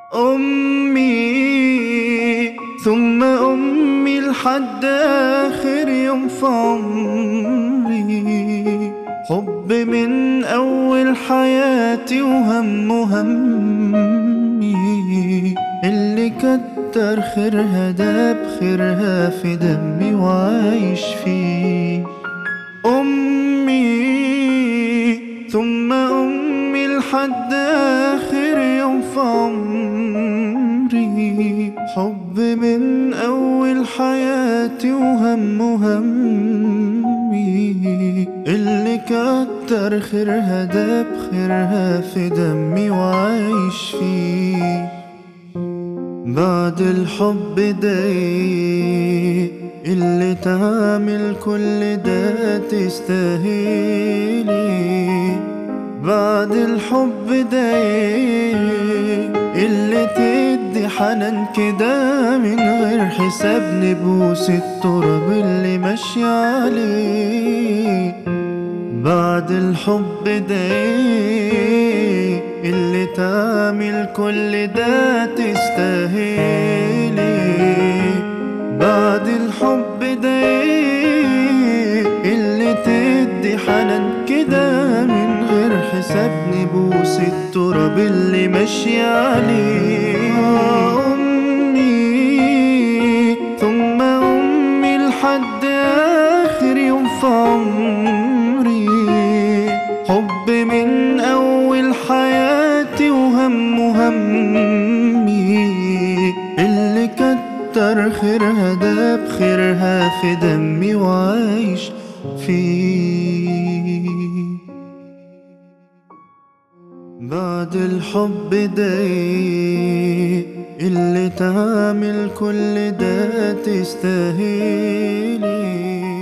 أمي ثم أمي لحد آخر يوم في عمري حب من أول حياتي وهم همي اللي كتر خيرها داب خيرها في دمي وعايش فيه أمي ثم أمي لحد آخر يوم في عمري حب من أول حياتي وهم همي اللي كتر خيرها داب خيرها في دمي وعايش فيه بعد الحب ده إيه اللي تعمل كل ده تستاهلي بعد الحب ده إيه اللي تدي حنان كده من غير حساب نبوس التراب اللي ماشي عليه بعد الحب ده إيه اللي تعمل كل ده تستاهلي بعد الحب ده إيه اللي تدي حنان كده من غير حساب نبوس التراب اللي ماشي عليه أمي ثم أمي لحد آخر يوم في عمري حب من أول حياتي وهم همي اللي كتر خيرها داب خيرها في دمي وعايش فيه بعد الحب ده إيه اللي تعمل كل ده تستاهلي